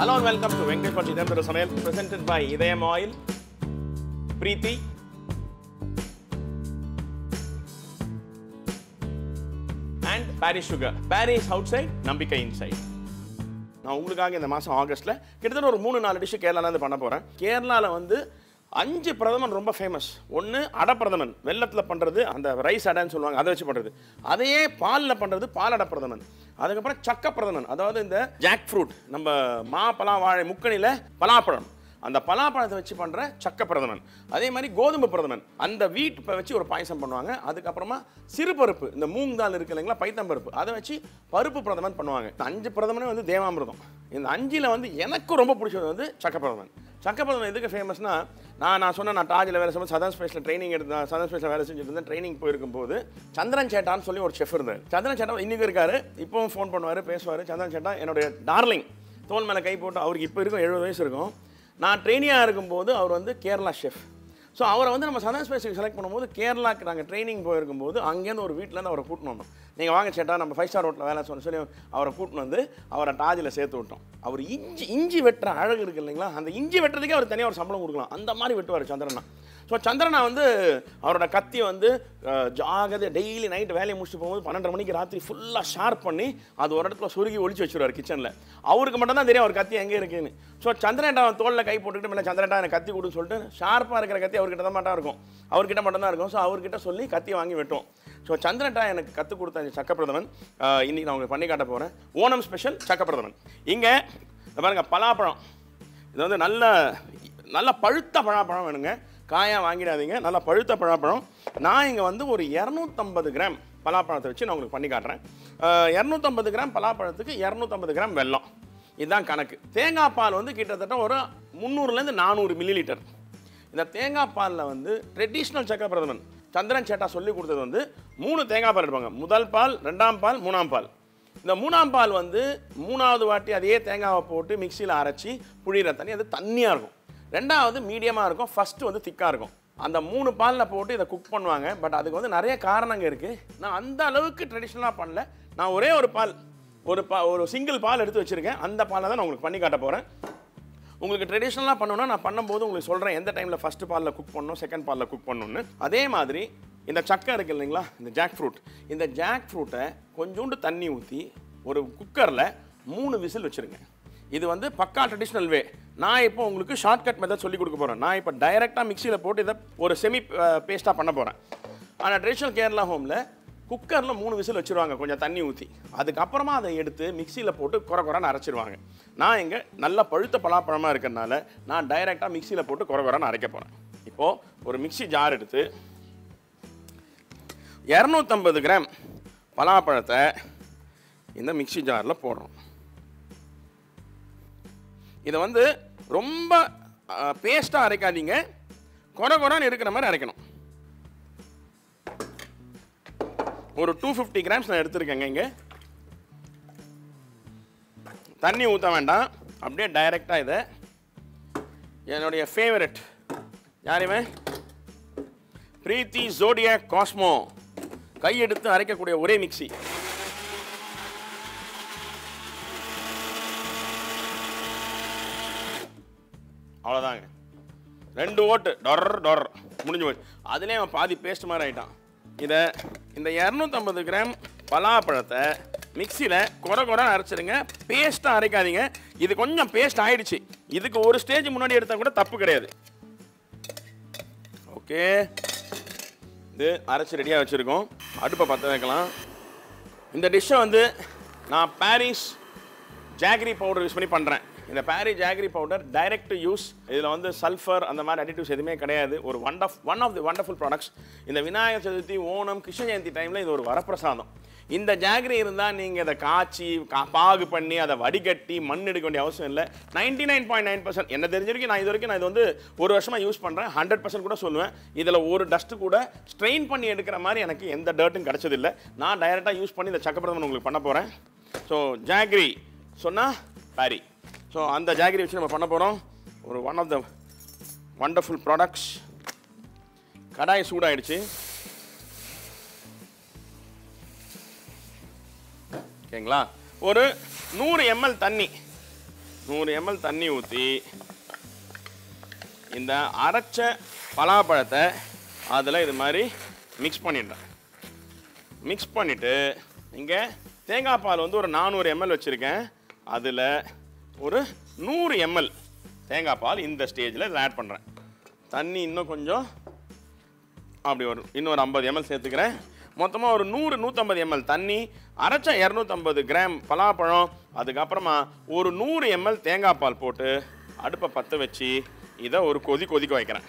Hello and welcome to Venkatesh Pachi Idam Samayal presented by Idayam Oil, Preeti, and Paris Sugar. Paris outside, நம்பிக்கை inside. நான் உங்களுக்காக இந்த மாதம் ஆகஸ்ட்டில் கிட்டத்தட்ட ஒரு மூணு நாலு டிஷ்ஷு கேரளாலேருந்து பண்ண போகிறேன் கேரளாவில் வந்து அஞ்சு பிரதமன் ரொம்ப ஃபேமஸ் ஒன்று அடப்பிரதமன் வெள்ளத்தில் பண்ணுறது அந்த ரைஸ் அடைன்னு சொல்லுவாங்க அதை வச்சு பண்ணுறது அதையே பாலில் பண்ணுறது பால் அடப்பிரதமன் அதுக்கப்புறம் சக்க பிரதமன் அதாவது இந்த ஜாக் ஃப்ரூட் நம்ம மா பலா வாழை முக்கணியில் பலாப்பழம் அந்த பலாப்பழத்தை வச்சு பண்ணுற சக்க பிரதமன் அதே மாதிரி கோதுமை பிரதமன் அந்த வீட் வச்சு ஒரு பாயசம் பண்ணுவாங்க அதுக்கப்புறமா சிறு பருப்பு இந்த மூங் தால் இருக்கு இல்லைங்களா பைத்தம்பருப்பு அதை வச்சு பருப்பு பிரதமன் பண்ணுவாங்க இந்த அஞ்சு பிரதமனே வந்து தேவாமிர்தம் இந்த அஞ்சில் வந்து எனக்கு ரொம்ப பிடிச்சது வந்து சக்க பிரதமன் சக்க பிரதமன் எதுக்கு ஃபேமஸ்னா நான் நான் சொன்னேன் நான் டாஜில் வேலை செய்யும்போது சதன் ஸ்பேஸில் ட்ரைனிங் எடுத்தேன் சதன் ஸ்பேஸில் வேலை செஞ்சுட்டு இருந்தேன் ட்ரைனிங் போயிருக்கும் போது சந்திரன் சேட்டான்னு சொல்லி ஒரு செஃப் இருந்தார் சந்திரன் சேட்டா இன்னைக்கு இருக்காரு இப்போவும் ஃபோன் பண்ணுவார் பேசுவார் சந்திரன் சேட்டா என்னுடைய டார்லிங் தோல் மேலே கை போட்டு அவருக்கு இப்போ இருக்கும் எழுபது வயசு இருக்கும் நான் ட்ரெயினியாக இருக்கும்போது அவர் வந்து கேரளா ஷெஃப் ஸோ அவரை வந்து நம்ம சதன் ஸ்பேஸுக்கு செலக்ட் பண்ணும்போது கேரளாக்கு நாங்கள் ட்ரைனிங் போயிருக்கும்போது அங்கேருந்து ஒரு வீட்டிலேருந்து அவரை கூட்டின்னு வந்தோம் நீங்கள் வாங்க சேட்டா நம்ம ஃபைவ் ஸ்டார் ஹோட்டலில் வேலை சொல்லி சொல்லி அவரை கூட்டின்னு வந்து அவரை டாஜில் சேர்த்து விட்டோம் அவர் இஞ்சி இஞ்சி வெட்டுற அழகு இருக்கு இல்லைங்களா அந்த இஞ்சி வெட்டுறதுக்கே அவர் தனியாக ஒரு சம்பளம் கொடுக்கலாம் அந்த மாதிரி வெட்டுவார் சந்திரனா ஸோ சந்திரனா வந்து அவரோட கத்தி வந்து அஹ், ஜாகிரதை டெய்லி நைட்டு வேலையை முடிச்சுட்டு போகும்போது பன்னெண்டரை மணிக்கு ராத்திரி ஃபுல்லாக ஷார்ப் பண்ணி அது ஒரு இடத்துல சுருகி ஒளிச்சு வச்சுருவார் கிச்சனில் அவருக்கு மட்டும் தான் தெரியும் அவர் கத்தி எங்கே இருக்குன்னு ஸோ சந்திரன்டா அவன் தோளில் கை போட்டுக்கிட்டு மேலே சந்திரன்டா எனக்கு கத்தி கொடுன்னு சொல்லிட்டு ஷார்ப்பாக இருக்கிற கத்தி அவர்கிட்ட தான் மட்டும் இருக்கும் அவர்கிட்ட மட்டும் தான் இருக்கும் ஸோ அவர்கிட்ட சொல்லி கத்தி வாங்கி வெட்டுவோம் ஸோ சந்திரன்டா எனக்கு கற்றுக் கொடுத்த இந்த சக்கப்பிரதமன் அஹ், இன்னைக்கு நான் உங்களுக்கு பண்ணி காட்ட போகிறேன் ஓணம் ஸ்பெஷல் சக்கப்பிரதமன் இங்கே பாருங்க பலாப்பழம் இது வந்து நல்ல நல்ல பழுத்த பழாப்பழம் வேணுங்க காயாக வாங்கிடாதீங்க நல்ல பழுத்த பழாப்பழம் நான் இங்கே வந்து ஒரு இரநூத்தம்பது கிராம் பலாப்பழத்தை வச்சு நான் உங்களுக்கு பண்ணி காட்டுறேன் அஹ், இரநூத்தம்பது கிராம் பலாப்பழத்துக்கு இரநூத்தம்பது கிராம் வெல்லம் இதுதான் கணக்கு தேங்காய் பால் வந்து கிட்டத்தட்ட ஒரு முந்நூறுலேருந்து நானூறு மில்லி லிட்டர் இந்த தேங்காய் பாலில் வந்து ட்ரெடிஷ்னல் சக்கர பிரதமன் சந்திரன் சேட்டா சொல்லி கொடுத்தது வந்து மூணு தேங்காய் பால் எடுப்பாங்க முதல் பால் ரெண்டாம் பால் மூணாம் பால் இந்த மூணாம் பால் வந்து மூணாவது வாட்டி அதே தேங்காவை போட்டு மிக்சியில் அரைச்சி புழியிற தண்ணி அது தண்ணியாக இருக்கும் ரெண்டாவது மீடியமாக இருக்கும் ஃபஸ்ட்டு வந்து திக்காக இருக்கும் அந்த மூணு பாலில் போட்டு இதை குக் பண்ணுவாங்க பட் அதுக்கு வந்து நிறைய காரணங்க இருக்குது நான் அந்த அளவுக்கு ட்ரெடிஷ்னலாக பண்ணல நான் ஒரே ஒரு பால் ஒரு பா ஒரு சிங்கிள் பால் எடுத்து வச்சுருக்கேன் அந்த பாலை தான் நான் உங்களுக்கு பண்ணி காட்ட போகிறேன் உங்களுக்கு ட்ரெடிஷ்னலாக பண்ணணும்னா நான் பண்ணும்போது உங்களுக்கு சொல்கிறேன் எந்த டைமில் ஃபஸ்ட்டு பாலில் குக் பண்ணணும் செகண்ட் பாலில் குக் பண்ணணும்னு அதே மாதிரி இந்த சக்கை இருக்குது இல்லைங்களா இந்த ஜாக் ஃப்ரூட் இந்த ஜாக் ஃப்ரூட்டை கொஞ்சோண்டு தண்ணி ஊற்றி ஒரு குக்கரில் மூணு விசில் வச்சுருங்க இது வந்து பக்கா ட்ரெடிஷ்னல் வே நான் இப்போ உங்களுக்கு ஷார்ட்கட் மெத்தட் சொல்லி கொடுக்க போகிறேன் நான் இப்போ டைரெக்டாக மிக்சியில் போட்டு இதை ஒரு செமி பேஸ்ட்டாக பண்ண போகிறேன் ஆனால் ட்ரெடிஷ்னல் கேரளா ஹோமில் குக்கரில் மூணு விசில் வச்சுருவாங்க கொஞ்சம் தண்ணி ஊற்றி அதுக்கப்புறமா அதை எடுத்து மிக்சியில் போட்டு குறை குறைன்னு அரைச்சிருவாங்க நான் இங்கே நல்ல பழுத்த பலாப்பழமாக இருக்கிறனால நான் டைரெக்டாக மிக்சியில் போட்டு குறை குறைன்னு அரைக்க போகிறேன் இப்போது ஒரு மிக்ஸி ஜார் எடுத்து இரநூத்தம்பது கிராம் பலாப்பழத்தை இந்த மிக்ஸி ஜாரில் போடுறோம் இதை வந்து ரொம்ப பேஸ்ட்டாக அரைக்காதீங்க குறை குறைன்னு இருக்கிற மாதிரி அரைக்கணும் ஒரு டூ ஃபிஃப்டி கிராம்ஸ் நான் எடுத்திருக்கேங்க இங்கே தண்ணி ஊற்ற வேண்டாம் அப்படியே டைரெக்டாக இதை என்னுடைய ஃபேவரட் யாரையுமே பிரீத்தி ஜோடியா காஸ்மோ கையெடுத்து அரைக்கக்கூடிய ஒரே மிக்ஸி அவ்வளோதாங்க ரெண்டு ஓட்டு டொர் டொர் முடிஞ்சு போச்சு அதுலேயே அவன் பாதி பேஸ்ட் மாதிரி ஆயிட்டான் இதை இந்த இரநூத்தம்பது கிராம் பலாப்பழத்தை மிக்சியில் குறை குறை அரைச்சிருங்க பேஸ்ட்டாக அரைக்காதீங்க இது கொஞ்சம் பேஸ்ட் ஆயிடுச்சு இதுக்கு ஒரு ஸ்டேஜ் முன்னாடி எடுத்தால் கூட தப்பு கிடையாது ஓகே இது அரைச்சி ரெடியாக வச்சுருக்கோம் அடுப்பை பற்ற வைக்கலாம் இந்த டிஷ்ஷை வந்து நான் பாரிஸ் ஜாகரி பவுடர் யூஸ் பண்ணி பண்ணுறேன் இந்த பாரி ஜாகரி பவுடர் டைரக்ட் யூஸ் இதில் வந்து சல்ஃபர் அந்த மாதிரி அடிட்டிவ்ஸ் எதுவுமே கிடையாது ஒரு one of one of the wonderful products இந்த விநாயகர் சதுர்த்தி ஓணம் கிருஷ்ண ஜெயந்தி டைமில் இது ஒரு வரப்பிரசாதம் இந்த ஜாகரி இருந்தால் நீங்கள் இதை காய்ச்சி கா பாகு பண்ணி அதை வடிகட்டி மண் எடுக்க வேண்டிய அவசியம் இல்லை ninety nine point nine percent என்ன தெரிஞ்ச வரைக்கும் நான் இது வரைக்கும் நான் இது வந்து ஒரு வருஷமாக யூஸ் பண்ணுறேன் ஹண்ட்ரட் பர்சன்ட் கூட சொல்லுவேன் இதில் ஒரு டஸ்ட்டு கூட ஸ்ட்ரெயின் பண்ணி எடுக்கிற மாதிரி எனக்கு எந்த டர்ட்டும் கிடச்சதில்லை நான் டைரெக்டாக யூஸ் பண்ணி இந்த சக்கப்பிரதமன் உங்களுக்கு பண்ண போகிறேன் ஸோ ஜாகரி சொன்னால் பாரி ஸோ அந்த ஜாகரி வச்சு நம்ம பண்ண போகிறோம் ஒரு one of the wonderful products கடாய் சூடாயிடுச்சு ஓகேங்களா ஒரு நூறு எம்எல் தண்ணி நூறு எம்எல் தண்ணி ஊற்றி இந்த அரைச்ச பலாப்பழத்தை அதில் இது மாதிரி மிக்ஸ் பண்ணிடுறேன் மிக்ஸ் பண்ணிவிட்டு இங்கே தேங்காய் பால் வந்து ஒரு நானூறு எம்எல் வச்சுருக்கேன் அதில் ஒரு நூறு எம்எல் தேங்காய் பால் இந்த ஸ்டேஜில் இதில் ஆட் பண்ணுறேன் தண்ணி இன்னும் கொஞ்சம் அப்படி ஒரு இன்னொரு ஐம்பது எம்எல் சேர்த்துக்கிறேன் மொத்தமாக ஒரு நூறு நூற்றம்பது எம்எல் தண்ணி அரைச்ச இரநூத்தம்பது கிராம் பலாப்பழம் அதுக்கப்புறமா ஒரு நூறு எம்எல் தேங்காய் பால் போட்டு அடுப்பை பற்ற வச்சு இதை ஒரு கொதி கொதிக்க வைக்கிறேன்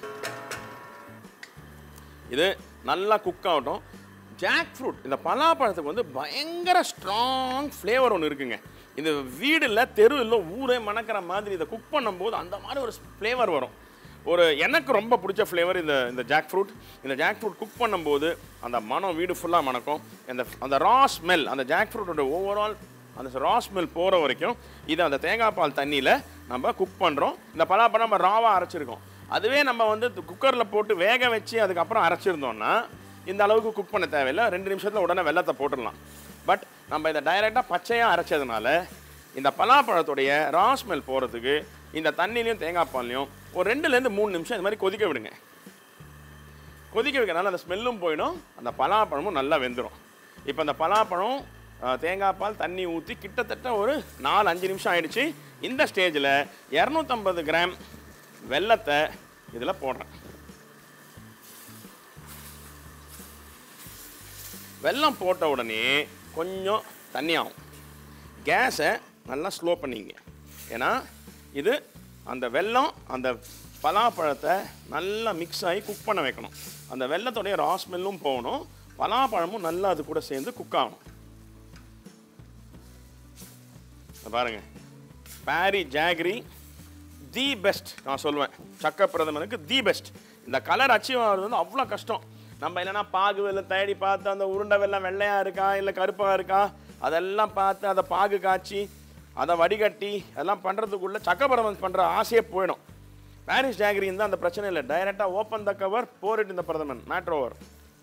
இது நல்லா குக் ஆகட்டும் ஜாக் ஃப்ரூட் இந்த பலாப்பழத்துக்கு வந்து பயங்கர ஸ்ட்ராங் ஃப்ளேவர் ஒன்று இருக்குங்க இந்த வீடில் தெருவில் ஊரே மணக்கிற மாதிரி இதை குக் பண்ணும்போது அந்த மாதிரி ஒரு ஃப்ளேவர் வரும் ஒரு எனக்கு ரொம்ப பிடிச்ச ஃப்ளேவர் இந்த இந்த ஜாக் ஃப்ரூட் இந்த ஜாக் ஃப்ரூட் குக் பண்ணும்போது அந்த மனம் வீடு ஃபுல்லாக மணக்கும் அந்த அந்த ரா ஸ்மெல் அந்த ஜாக் ஃப்ரூட்டோட ஓவரால் அந்த ரா ஸ்மெல் போகிற வரைக்கும் இதை அந்த தேங்காய் பால் தண்ணியில் நம்ம குக் பண்ணுறோம் இந்த பலாப்பழம் நம்ம ராவாக அரைச்சிருக்கோம் அதுவே நம்ம வந்து குக்கரில் போட்டு வேக வச்சு அதுக்கப்புறம் அரைச்சிருந்தோம்னா இந்த அளவுக்கு குக் பண்ண தேவையில்லை ரெண்டு நிமிஷத்தில் உடனே வெள்ளத்தை போட்டுடலாம் பட் நம்ம இதை டைரெக்டாக பச்சையாக அரைச்சதுனால இந்த பலாப்பழத்துடைய ரா ஸ்மெல் போகிறதுக்கு இந்த தண்ணிலையும் தேங்காய் பால்லையும் ஒரு ரெண்டுலேருந்து மூணு நிமிஷம் இந்த மாதிரி கொதிக்க விடுங்க கொதிக்க வைக்கிறனால அந்த ஸ்மெல்லும் போயிடும் அந்த பலாப்பழமும் நல்லா வெந்துடும் இப்போ அந்த பலாப்பழம் அஹ், தேங்காய் பால் தண்ணி ஊற்றி கிட்டத்தட்ட ஒரு நாலு அஞ்சு நிமிஷம் ஆயிடுச்சு இந்த ஸ்டேஜில் இரநூத்தம்பது கிராம் வெல்லத்தை இதில் போடுறேன் வெல்லம் போட்ட உடனே கொஞ்சம் தண்ணி ஆகும் கேஸை நல்லா ஸ்லோ பண்ணிங்க ஏன்னா இது அந்த வெல்லம் அந்த பலாப்பழத்தை நல்லா மிக்ஸ் ஆகி குக் பண்ண வைக்கணும் அந்த வெல்லத்தோடைய ரா ஸ்மெல்லும் போகணும் பலாப்பழமும் நல்லா அது கூட சேர்ந்து குக் ஆகணும் இத பாருங்க பாரி ஜாகரி தி பெஸ்ட் நான் சொல்லுவேன் சக்க பிரதமனுக்கு தி பெஸ்ட் இந்த கலர் அச்சீவ் ஆகிறது வந்து அவ்வளோ கஷ்டம் நம்ம இல்லைன்னா பாகு வெள்ளம் தேடி பார்த்து அந்த உருண்டை வெள்ளம் வெள்ளையாக இருக்கா இல்லை கருப்பாக இருக்கா அதெல்லாம் பார்த்து அதை பாகு காய்ச்சி அதை வடிகட்டி அதெல்லாம் பண்ணுறதுக்குள்ளே சக்க பிரதமன் பண்ணுற ஆசையே போயிடும் பாரிஸ் ஜாகரி இருந்தால் அந்த பிரச்சனை இல்லை டைரெக்டாக open the cover pour it இந்த பிரதமன் மேட்ரு ஓவர்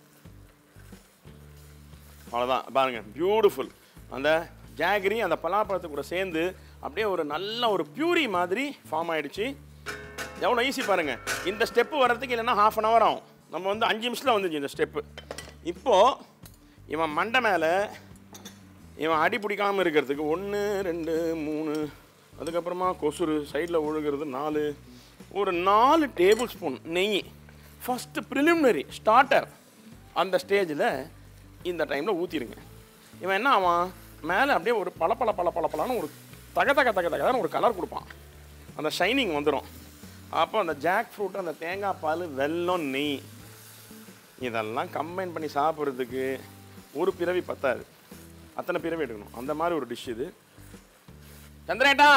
அவ்வளோதான் பாருங்க பியூட்டிஃபுல் அந்த ஜாகரி அந்த பலாப்பழத்து கூட சேர்ந்து அப்படியே ஒரு நல்ல ஒரு பியூரி மாதிரி ஃபார்ம் ஆயிடுச்சு எவ்வளோ ஈஸி பாருங்க இந்த ஸ்டெப்பு வர்றதுக்கு இல்லைன்னா ஹாஃப் அன் ஹவர் ஆகும் நம்ம வந்து அஞ்சு நிமிஷத்தில் வந்துச்சு இந்த ஸ்டெப்பு இப்போது இவன் மண்டை மேலே இவன் அடி பிடிக்காமல் இருக்கிறதுக்கு ஒன்று ரெண்டு மூணு அதுக்கப்புறமா கொசுறு சைடில் ஒழுகிறது நாலு ஒரு நாலு டேபிள் ஸ்பூன் நெய் ஃபஸ்ட்டு ப்ரிலிமினரி ஸ்டார்டர் அந்த ஸ்டேஜில் இந்த டைமில் ஊற்றிடுங்க இவன் என்ன ஆவான் மேலே அப்படியே ஒரு பல பல பல பல பலன்னு ஒரு தக தக தக தகன்னு ஒரு கலர் கொடுப்பான் அந்த ஷைனிங் வந்துடும் அப்போ அந்த ஜாக் ஃப்ரூட் அந்த தேங்காய் பால் வெல்லம் நெய் இதெல்லாம் கம்பைன் பண்ணி சாப்பிட்றதுக்கு ஒரு பிறவி பத்தாது அத்தனை பிறவி எடுக்கணும் அந்த மாதிரி ஒரு டிஷ் இது சந்திரேட்டா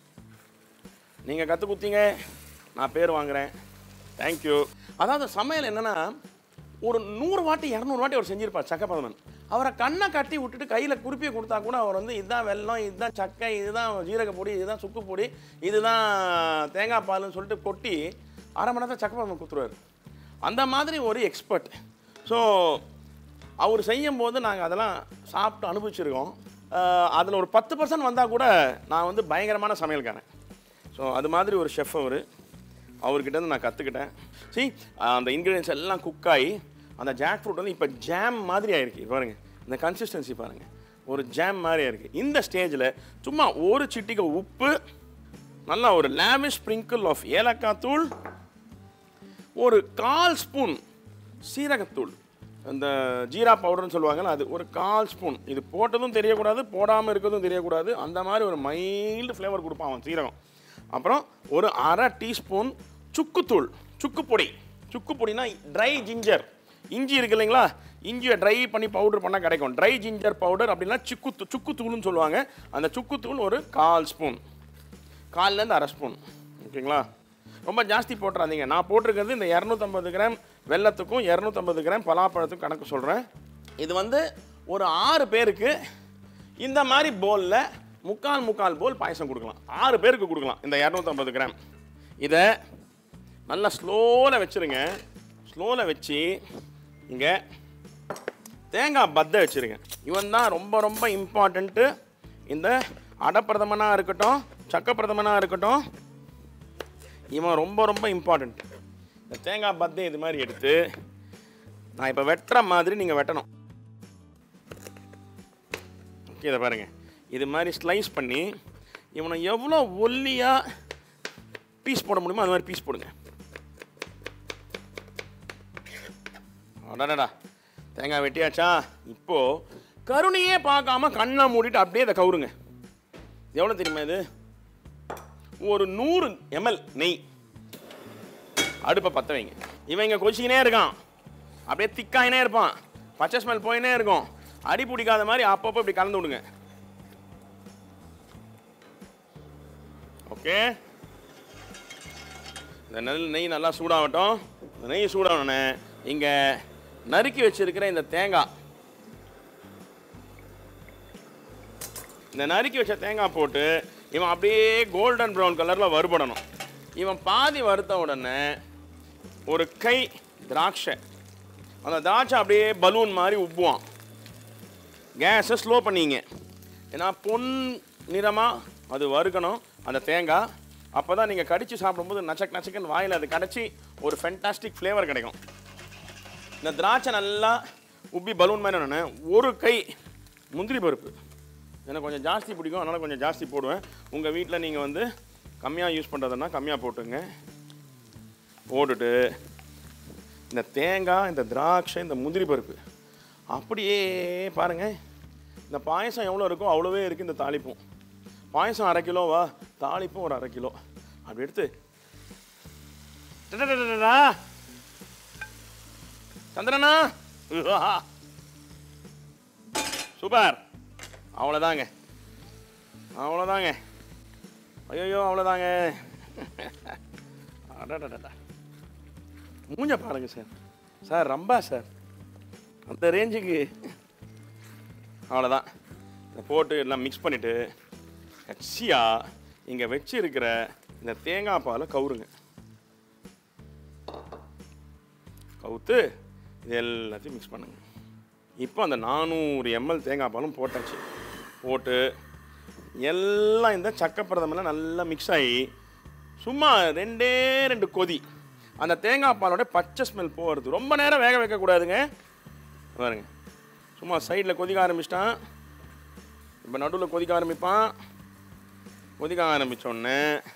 நீங்கள் கற்று குத்தீங்க நான் பேர் வாங்குறேன் தேங்க்யூ அதாவது சமையல் என்னன்னா ஒரு நூறு வாட்டி இரநூறு வாட்டி அவர் செஞ்சிருப்பார் சக்கப்பதமன் அவரை கண்ணை கட்டி விட்டுட்டு கையில் குறிப்பியை கொடுத்தா கூட அவர் வந்து இதுதான் வெல்லம் இதுதான் சக்கை இதுதான் ஜீரக பொடி இதுதான் சுக்கு பொடி இதுதான் தேங்காய் பால்னு சொல்லிட்டு கொட்டி அரை மணி நேரத்தில் சக்கப்பதமன் கொடுத்துருவார் அந்த மாதிரி ஒரு எக்ஸ்பர்ட் ஸோ அவர் செய்யும் போது நாங்கள் அதெல்லாம் சாப்பிட்டு அனுபவிச்சிருக்கோம் அதில் ஒரு பத்து பர்சன்ட் வந்தால் கூட நான் வந்து பயங்கரமான சமையல்காரன் ஸோ அது மாதிரி ஒரு ஷெஃப் அவர் அவர்கிட்ட இருந்து நான் கற்றுக்கிட்டேன் see அந்த இன்க்ரீடியன்ஸ் எல்லாம் குக் ஆகி அந்த ஜாக் ஃப்ரூட் வந்து இப்போ ஜாம் மாதிரி ஆயிருக்கு பாருங்க இந்த கன்சிஸ்டன்சி பாருங்க ஒரு ஜாம் மாதிரி ஆயிருக்கு இந்த ஸ்டேஜில் சும்மா ஒரு சிட்டிகை உப்பு நல்லா ஒரு லேவிஷ் ஸ்ப்ரிங்கிள் ஆஃப் ஏலக்காய் தூள் ஒரு கால் ஸ்பூன் சீரகத்தூள் அந்த ஜீரா பவுடர்னு சொல்லுவாங்கல்ல அது ஒரு கால் ஸ்பூன் இது போட்டதும் தெரியக்கூடாது போடாமல் இருக்கிறதும் தெரியக்கூடாது அந்த மாதிரி ஒரு மைல்டு ஃப்ளேவர் கொடுப்பான் அவன் சீரகம் அப்புறம் ஒரு அரை டீஸ்பூன் சுக்குத்தூள் சுக்கு பொடி சுக்கு பொடினா ட்ரை ஜிஞ்சர் இஞ்சி இருக்கு இல்லைங்களா இஞ்சியை ட்ரை பண்ணி பவுடர் பண்ணால் கிடைக்கும் ட்ரை ஜிஞ்சர் பவுடர் அப்படின்னா சுக்கு தூ- சுக்குத்தூள்னு சொல்லுவாங்க அந்த சுக்குத்தூள் ஒரு கால் ஸ்பூன் கால்லேருந்து அரை ஸ்பூன் ஓகேங்களா ரொம்ப ஜாஸ்தி போட்டுறாதீங்க நான் போட்டிருக்கிறது இந்த இரநூத்தம்பது கிராம் வெல்லத்துக்கும் இரநூத்தம்பது கிராம் பலாப்பழத்துக்கும் கணக்கு சொல்கிறேன் இது வந்து ஒரு ஆறு பேருக்கு இந்த மாதிரி போலில் முக்கால் முக்கால் போல் பாயசம் கொடுக்கலாம் ஆறு பேருக்கு கொடுக்கலாம் இந்த இரநூத்தம்பது கிராம் இதை நல்லா ஸ்லோவில் வச்சுருங்க ஸ்லோவில் வச்சு இங்கே தேங்காய் பத்தை வச்சுருங்க இவன் தான் ரொம்ப ரொம்ப இம்பார்ட்டண்ட்டு இந்த அடப்பிரதமனாக இருக்கட்டும் சக்கப்பிரதமனாக இருக்கட்டும் இவன் ரொம்ப ரொம்ப இம்பார்ட்டண்ட் இந்த தேங்காய் பத்தை இது மாதிரி எடுத்து நான் இப்போ வெட்டுற மாதிரி நீங்கள் வெட்டணும் ஓகே இதை பாருங்க இது மாதிரி ஸ்லைஸ் பண்ணி இவனை எவ்வளோ ஒல்லியாக பீஸ் போட முடியுமோ அது மாதிரி பீஸ் போடுங்க அடடா தேங்காய் வெட்டியாச்சா இப்போ கருணையே பார்க்காம கண்ணை மூடிட்டு அப்படியே இதை கவுருங்க எவ்வளோ தெரியுமா இது ஒரு நூறு எம்எல் நெய் அடுப்பை பற்ற வைங்க இவன் இங்கே கொச்சிக்கினே இருக்கான் அப்படியே திக்காயினே இருப்பான் பச்சை ஸ்மெல் போயினே இருக்கும் அடி பிடிக்காத மாதிரி அப்பப்போ இப்படி கலந்து விடுங்க ஓகே இந்த நெல் நெய் நல்லா சூடாகட்டும் இந்த நெய் சூடானோடனே இங்கே நறுக்கி வச்சிருக்கிற இந்த தேங்காய் இந்த நறுக்கி வச்ச தேங்காய் போட்டு இவன் அப்படியே கோல்டன் ப்ரௌன் கலரில் வறுபடணும் இவன் பாதி வறுத்த உடனே ஒரு கை திராட்சை அந்த திராட்சை அப்படியே பலூன் மாதிரி உப்புவான் கேஸை ஸ்லோ பண்ணிங்க ஏன்னா பொன் நிறமாக அது வறுக்கணும் அந்த தேங்காய் அப்போ தான் நீங்கள் கடித்து சாப்பிடும்போது நச்சக் நச்சக்குன்னு வாயில் அது கடைச்சி ஒரு ஃபென்டாஸ்டிக் ஃப்ளேவர் கிடைக்கும் இந்த திராட்சை நல்லா உப்பி பலூன் மாதிரி என்னென்ன ஒரு கை முந்திரி பருப்பு எனக்கு கொஞ்சம் ஜாஸ்தி பிடிக்கும் அதனால் கொஞ்சம் ஜாஸ்தி போடுவேன் உங்கள் வீட்டில் நீங்கள் வந்து கம்மியாக யூஸ் பண்ணுறதுன்னா கம்மியாக போட்டுங்க போட்டுட்டு இந்த தேங்காய் இந்த திராட்சை இந்த முந்திரி பருப்பு அப்படியே பாருங்கள் இந்த பாயசம் எவ்வளோ இருக்கோ அவ்வளோவே இருக்குது இந்த தாளிப்பும் பாயசம் அரை கிலோவா தாளிப்பும் ஒரு அரை கிலோ அப்படி எடுத்து டடடடடடா. சந்திரனா உவா. சூப்பர் அவ்வளோதாங்க அவ்வளோதாங்க ஐயோ அவ்வளோதாங்க அடடடடா மூஞ்ச பாருங்க சார் சார் ரம்பா சார் அந்த ரேஞ்சுக்கு அவ்வளோதான் இதை போட்டு எல்லாம் மிக்ஸ் பண்ணிவிட்டு கட்சியாக இங்கே வச்சு இருக்கிற இந்த தேங்காய் பாலை கவுருங்க கவுத்து இது எல்லாத்தையும் மிக்ஸ் பண்ணுங்க இப்போ அந்த நானூறு எம்எல் தேங்காய் பாலும் போட்டாச்சு போட்டு எல்லாம் இந்த சக்கப்பிரதமெல்லாம் நல்லா மிக்ஸ் ஆகி சும்மா ரெண்டே ரெண்டு கொதி அந்த தேங்காய் பாலோட பச்சை ஸ்மெல் போகிறது ரொம்ப நேரம் வேக வைக்கக்கூடாதுங்க பாருங்க சும்மா சைடில் கொதிக்க ஆரம்பிச்சிட்டான் இப்போ நடுவில் கொதிக்க ஆரம்பிப்பான் கொதிக்க ஆரம்பித்தோடனே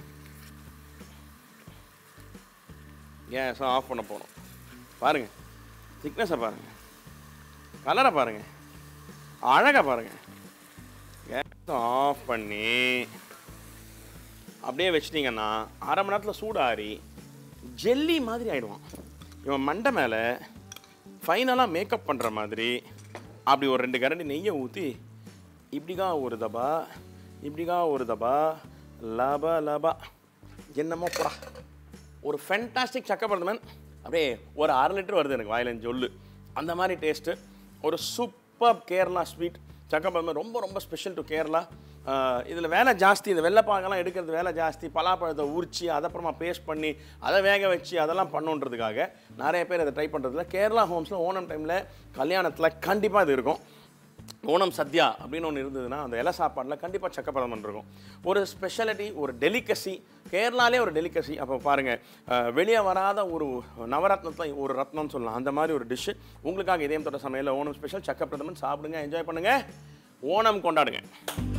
கேஸை ஆஃப் பண்ண போகணும் பாருங்கள் திக்னஸை பாருங்கள் கலரை பாருங்கள் அழகை பாருங்கள் கேஸை ஆஃப் பண்ணி அப்படியே வச்சிட்டிங்கன்னா அரை மணி நேரத்தில் சூடாரி ஜெல்லி மாதிரி ஆயிடுவான் இவன் மண்டை மேலே ஃபைனலாக மேக்கப் பண்ணுற மாதிரி அப்படி ஒரு ரெண்டு கரண்டி நெய்யை ஊற்றி இப்படிக்கா ஒரு தபா இப்படிக்கா ஒரு தபா லபா லபா என்னமோ போடா ஒரு ஃபென்டாஸ்டிக் சக்கப்படுத்தமன் அப்படியே ஒரு அரை லிட்டர் வருது எனக்கு வாயிலன் சொல்லு அந்த மாதிரி டேஸ்ட்டு ஒரு சூப்பர் கேரளா ஸ்வீட் சக்கப்படுத்தமன் ரொம்ப ரொம்ப ஸ்பெஷல் டு கேரளா இதில் வேலை ஜாஸ்தி இந்த வெள்ளைப்பாங்கெல்லாம் எடுக்கிறது வேலை ஜாஸ்தி பலாப்பழத்தை உரிச்சு அதை அப்புறமா பேஸ்ட் பண்ணி அதை வேக வச்சு அதெல்லாம் பண்ணுன்றதுக்காக நிறைய பேர் அதை ட்ரை பண்ணுறதுல கேரளா ஹோம்ஸில் ஓணம் டைமில் கல்யாணத்தில் கண்டிப்பாக இது இருக்கும் ஓணம் சத்யா அப்படின்னு ஒன்று இருந்ததுன்னா அந்த இலை சாப்பாட்டில் கண்டிப்பாக சக்கப்பழம் இருக்கும் ஒரு ஸ்பெஷாலிட்டி ஒரு டெலிகசி கேரளாலே ஒரு டெலிகசி அப்போ பாருங்கள் வெளியே வராத ஒரு நவரத்னத்தை ஒரு ரத்னம்னு சொல்லலாம் அந்த மாதிரி ஒரு டிஷ்ஷு உங்களுக்காக இதயம் தொட்ட சமையலில் ஓணம் ஸ்பெஷல் சக்கப்பிரதமன் சாப்பிடுங்க என்ஜாய் பண்ணுங்கள் ஓணம் கொண்டாடுங்க